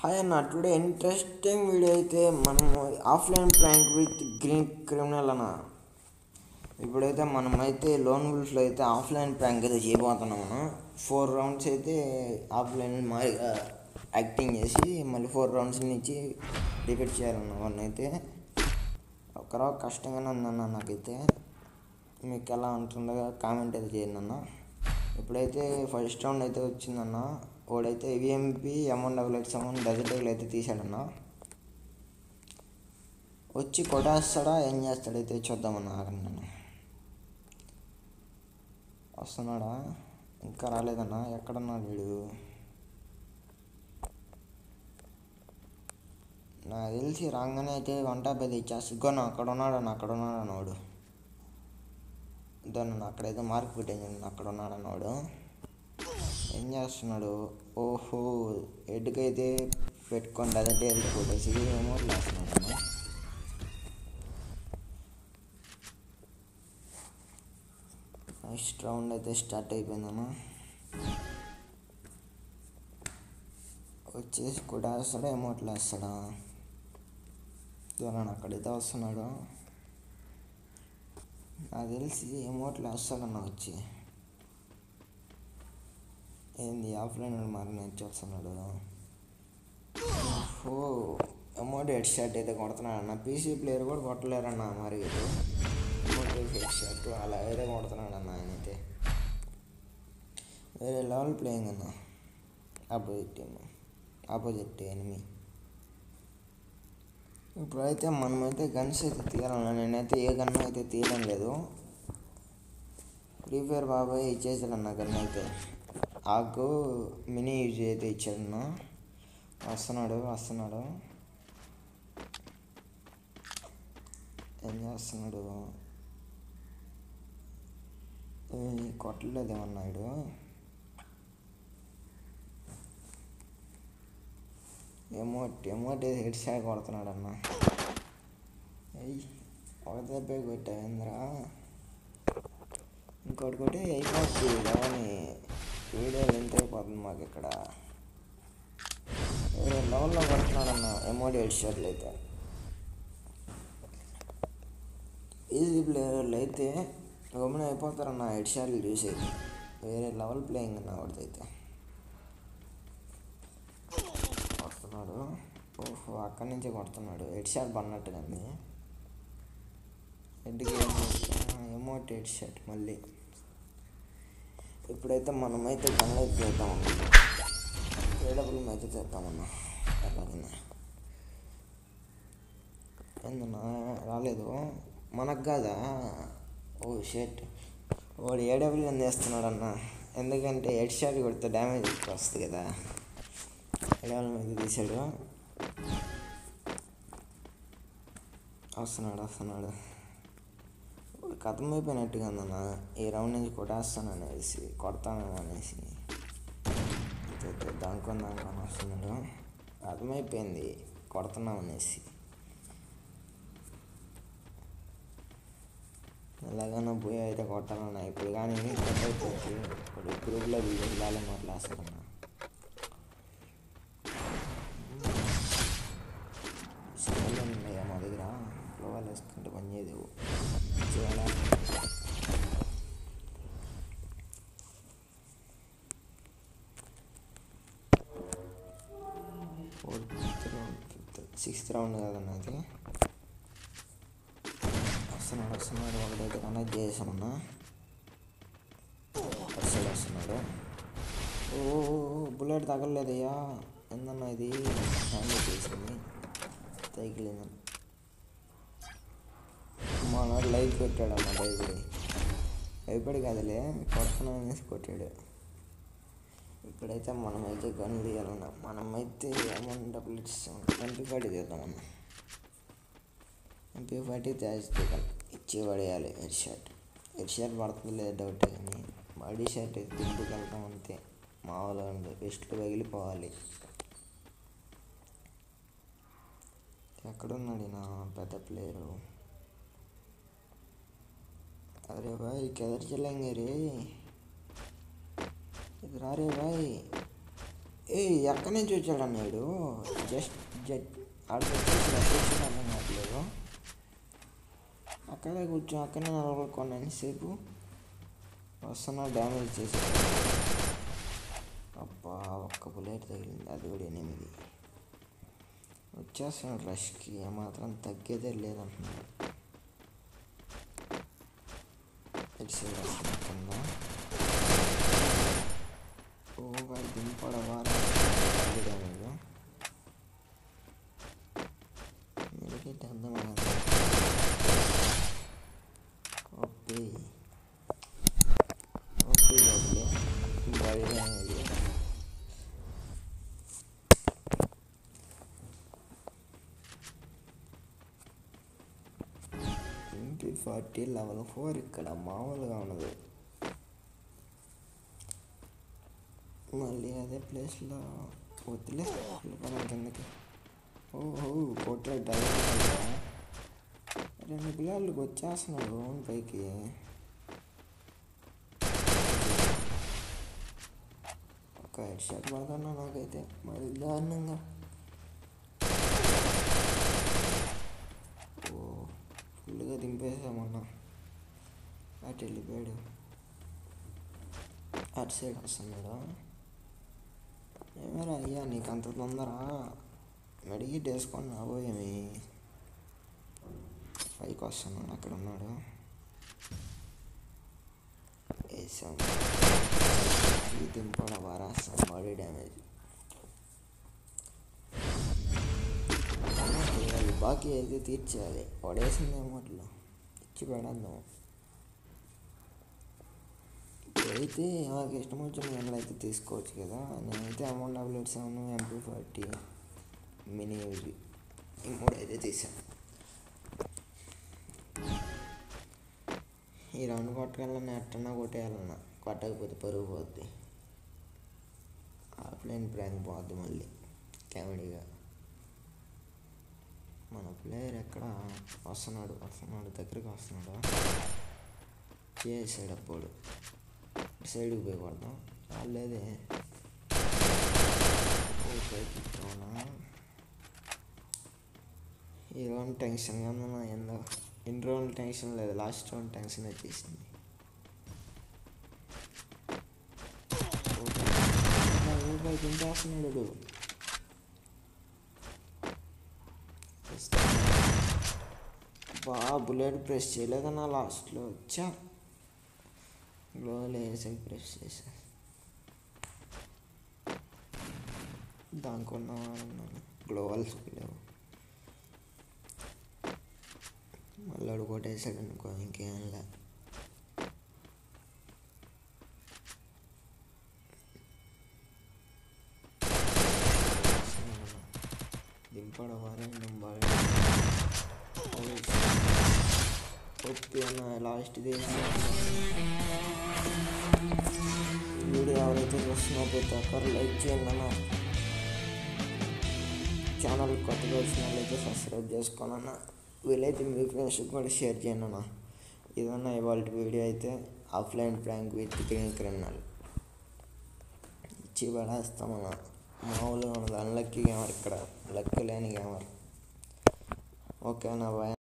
hi అన్న today interesting video అయితే మనం offline prank with green criminal అన్న ఇప్పుడైతే మనమైతే లోన్ బుల్స్లో అయితే ఆఫ్లైన్ ప్రాంక్ అయితే చేయబోతున్నాం మనం ఫోర్ రౌండ్స్ అయితే ఆఫ్లైన్ మారిగా యాక్టింగ్ చేసి మళ్ళీ ఫోర్ రౌండ్స్ నుంచి రిపీట్ చేయాలన్న వన్ అయితే ఒకరో కష్టంగానే ఉందన్న నాకైతే మీకు ఎలా ఉంటుందో కామెంట్ అయితే చేయండి అన్న ఇప్పుడైతే ఫస్ట్ రౌండ్ అయితే వచ్చిందన్న వాడైతే విఎంపి అమౌంట్ డబుల్ ఎక్స్ అమౌంట్ డజెట్ అయితే తీసాడన్న వచ్చి కొట్టేస్తాడా ఏం చేస్తాడైతే చూద్దామన్న ఆగండి నన్ను వస్తున్నాడా ఇంకా రాలేదన్నా ఎక్కడున్నాడు వీడు నాకు తెలిసి రాగానే అయితే వంట పెద్ద ఇచ్చేసి ఇగోనా అక్కడ ఉన్నాడన్న అక్కడ ఉన్నాడన్న వాడు దాన్ని అక్కడైతే మార్క్ పెట్టాను అక్కడ ఉన్నాడు అన్నవాడు ఏం చేస్తున్నాడు ఓహో ఎడ్డుకైతే పెట్టుకోండి అదే వెళ్ళి కొట్టేసి ఏమో చేస్తున్నాడు అన్న నెక్స్ట్ రౌండ్ అయితే స్టార్ట్ అయిపోయిందన్న వచ్చేసి కూడా వేస్తాడా ఎమోట్లు వేస్తాడా దూరాన్ని అక్కడైతే వస్తున్నాడు నాకు తెలిసి ఎమోట్లు వేస్తాడన్న వచ్చి ఏంది ఆఫ్లైన్ మరి నేను చూస్తున్నాడు ఓ అమౌంట్ హెడ్ షాట్ అయితే కొడుతున్నాడు అన్న పీసీ ప్లేయర్ కూడా కొట్టలేరన్న మరి అమౌంట్ హెడ్ షాట్ అలా అయితే కొడుతున్నాడు అన్న ఆయన అయితే వేరే లెవెల్ ప్లేయింగ్ అన్న ఆపోజిట్ టీమ్ ఆపోజిట్ ఎనిమి ఇప్పుడైతే మనమైతే గన్స్ అయితే తీయాలన్నా నేనైతే ఏ గన్ అయితే తీయడం లేదు ఫ్రీ ఫైర్ బాబాయ్ ఇచ్చేసాడన్న గన్ అయితే ఆకు మినీ యూజ్ అయితే ఇచ్చాడన్న వస్తున్నాడు వస్తున్నాడు ఏం చేస్తున్నాడు కొట్టలేదేమన్నాడు ఎమోట్ ఎమోట్ హెడ్ షాట్ కొడుతున్నాడు అన్న అయ్యి ఒక దెబ్బే కొట్టావేంద్రా ఇంకోటి కొట్టి అయిపోతుంది కానీ వీడియో లెంత్ అయిపోతుంది మాకు ఇక్కడ వేరే లెవెల్లో కొడుతున్నాడన్న ఎమోట్ హెడ్ షాట్లు అయితే ఈజీ ప్లేయర్లు అయితే గమన అయిపోతారన్న హెడ్ షాట్లు చూసేది వేరే లెవెల్ ప్లేయింగ్ అన్న వాడిదైతే కొడుతున్నాడు ఓహో అక్కడి నుంచే కొడుతున్నాడు హెడ్ షాట్ పడినట్టుగా ఉంది హెడ్కి ఎమోట్ హెడ్ షాట్ మళ్ళీ ఇప్పుడైతే మనమైతే గన్లు అయితే చేద్దామన్నా ఏడబ్ల్యూ అయితే చేద్దామన్నా అలాగే ఏందన్నా రాలేదు మనకు కాదా ఓ షర్ట్ వాడు ఏడబ్ల్యూ అని చేస్తున్నాడన్న ఎందుకంటే హెడ్ షాట్ కొడితే డ్యామేజ్ ఎక్కువ వస్తుంది కదా ఎడవల మీద తీసాడు వస్తున్నాడు వస్తున్నాడు ఇప్పుడు కథం అయిపోయినట్టుగా ఉందన్న ఈ రౌండ్ నుంచి కొట్టేస్తాను అనేసి కొడతాను అనేసి దానికొని దానికొని వస్తున్నాడు అర్థమైపోయింది కొడుతున్నాం అనేసి ఎలాగైనా పోయి అయితే కొట్టాలన్నా ఇప్పుడు కానీ కట్ అయిపోతుంది ఇప్పుడు గ్రూప్లో వెళ్ళాలి మాట్లాడుతున్నా స్కూల్ ఉన్నాయా మా దగ్గర ఫ్లోవాలు వేసుకుంటే పని చేయదు చేయాలా fourth round fifth sixth round కదన్న అది వస్తున్నాడు వస్తున్నాడు ఒకటైతే కనెక్ట్ చేసామన్నా సైడ్ వస్తున్నాడు ఓ బుల్లెట్ తగలలేదయ్యా ఏందన్నా ఇది హ్యాండ్ చేసింది తగిలిందని మా నాడు లైట్ పెట్టాడు అన్న భయపడి భయపడి కాదులే కొడుతున్నా అనేసి కొట్టాడు ఇప్పుడైతే మనమైతే గన్ తీయాలన్నా మనమైతే అమౌంట్ డబ్బులు ఇస్తాం ఎంపీ పార్టీ తీద్దామన్నా ఎంపీ పార్టీ తయారు తీయాలి ఇచ్చి పడేయాలి హెడ్ షర్ట్ హెడ్ షర్ట్ పడుతుంది లేదు డౌట్ కానీ బాడీ షర్ట్ అయితే తింటుకెళ్తాం అంతే మామూలుగా ఉంది వెస్ట్లు పగిలిపోవాలి ఎక్కడున్నాడు నా పెద్ద ప్లేయరు अरे भाई किधर चलेंगे रे इधर आ रे भाई ఏ ఎక్కడి నుంచి వచ్చాడు అన్నాడు జస్ట్ జట్ ఆడికి వచ్చేసి వచ్చేసి అర్థం కావట్లేదు అక్కడే కూర్చో అక్కడనే నిలబడుకోండి సేపు వస్తున్నా డ్యామేజ్ చేసి అబ్బా ఒక్క బుల్లెట్ తగిలింది అది కూడా ఎనిమిది వచ్చేస్తున్నాడు రష్కి ఏమాత్రం తగ్గేదే లేదంటున్నాడు ఇటు సైడ్ వస్తున్నా కింద ఓ వాడు దింపడవా డ్యామేజ్ మెడికేట్ అర్థం కాదు కాపీ కాపీ లోపలే body damage twenty forty level four ఇక్కడ మామూలుగా ఉండదు మళ్ళీ అదే ప్లేస్లో వద్దులే వెళ్ళిపోదాం కిందకి ఓహో కొట్టాడు డైరెక్ట్ రెండు పిల్లలకి వచ్చేస్తున్నాడు పైకి ఒక హెడ్ షాట్ పడుతున్నా నాకైతే మరి దారుణంగా ఓ ఫుల్గా దింపేసామన్నా అటు వెళ్ళిపోయాడు అటు సైడ్ వస్తున్నాడు ఏమరా అయ్యా నీకు అంత తొందర మెడిగిట్ వేసుకొని రాబోయేమి పైకి వస్తున్నాడు అక్కడ ఉన్నాడు వేసాం ఇది దింపడం వారాస్తాం బాడీ డ్యామేజ్ బాకీ అయితే తీర్చేయాలి పడేసింది అమౌంట్లో ఇచ్చి పెడద్దాం ఇప్పుడైతే నాకు ఇష్టం వచ్చిన గన్లు అయితే తీసుకోవచ్చు కదా నేనైతే amount double eight seven MP forty mini Uzi ఈ మూడు అయితే తీసాను ఈ రౌండ్ కొట్టగలన్నా ఎట్టన్నా కొట్టేయాలన్నా కొట్టకపోతే పరుగు పోద్ది ఆఫ్లైన్ ప్రాంక్ పోద్ది మళ్ళీ కామెడీగా మన ప్లేయర్ ఎక్కడ వస్తున్నాడు వస్తున్నాడు దగ్గరికి వస్తున్నాడు చేసాడు అప్పుడు సైడ్కి పోయి కొడదాం చాలేదే అవునా ఈ రౌండ్ టెన్షన్గా ఉందన్నా ఏందో ఇన్ని రోజులు టెన్షన్ లేదు లాస్ట్ రౌండ్ టెన్షన్ వచ్చేసింది ఊరిపై తింటేస్తున్నాడు బా బుల్లెట్ ప్రెస్ చేయలేదన్నా లాస్ట్లో వచ్చా గ్లోవల్ వేసి ప్రెస్ చేసా దానికి ఉన్నవాడున్నాను గ్లోవల్స్ లేవు మళ్ళీ అడు కొట్టేసాడు అనుకో ఇంకేం లే దింపడం వారే బాగా ఓకే అన్న లాస్ట్ వీడియో ఎవరైతే చూస్తున్నారో ప్రతి ఒక్కరు లైక్ చేయండి అన్న ఛానల్ కొత్తగా వచ్చిన వాళ్ళైతే సబ్స్క్రైబ్ చేసుకోండి అన్న వీలైతే మీ ఫ్రెండ్స్కి కూడా షేర్ చేయండి అన్న ఇదన్నా ఇవాళ వీడియో అయితే offline prank with green criminal ఇచ్చి పడేస్తామన్న మామూలుగా ఉండదు అన్లక్కీ గేమర్ ఇక్కడ లక్ లేని గేమర్ ఓకే అన్న బాయ్